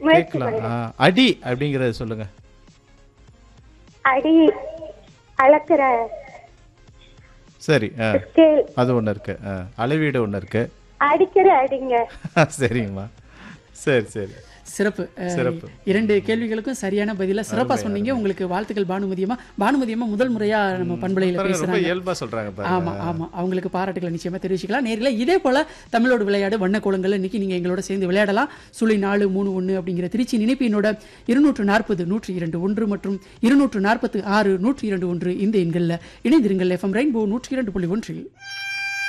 முயற்சி கேட்கலாம் பண்ணுங்க ஆ, அடி அப்படிங்கறத சொல்லுங்க அடி அளக்குற சரி ஆ, ஸ்கேல் அது ஒண்ணு இருக்கு ஆ, அளவீடு ஒண்ணு இருக்கு அடிக்கிற அடிங்க சரிங்கம்மா சரி சரி சிறப்பு அஹ், சிறப்பு. இரண்டு கேள்விகளுக்கும் சரியான பதில சிறப்பா சொன்னீங்க உங்களுக்கு வாழ்த்துக்கள் பானுமதியம்மா பானுமதியம்மா முதல் முறையா நம்ம பண்பலையில பாருங்க, ரொம்ப பேசுறாங்க இயல்பா சொல்றாங்க பாருங்க ஆமா ஆமா அவங்களுக்கு பாராட்டுகளை நிச்சயமா தெரிவிச்சுக்கலாம் நேரில் இதே போல தமிழோடு விளையாடு வண்ண கோலங்கள் இன்னைக்கு நீங்க எங்களோட சேர்ந்து விளையாடலாம் சுழி நாலு மூணு ஒன்று அப்படிங்கிற திருச்சி நினைப்பினோட இருநூற்று நாற்பது நூற்றி இரண்டு ஒன்று மற்றும் இருநூற்று நாற்பத்து ஆறு நூற்றி இரண்டு ஒன்று இந்த எண்களில் இணைந்திருங்கள் எஃப்எம் ரெயின்போ நூற்றி இரண்டு புள்ளி ஒன்றில்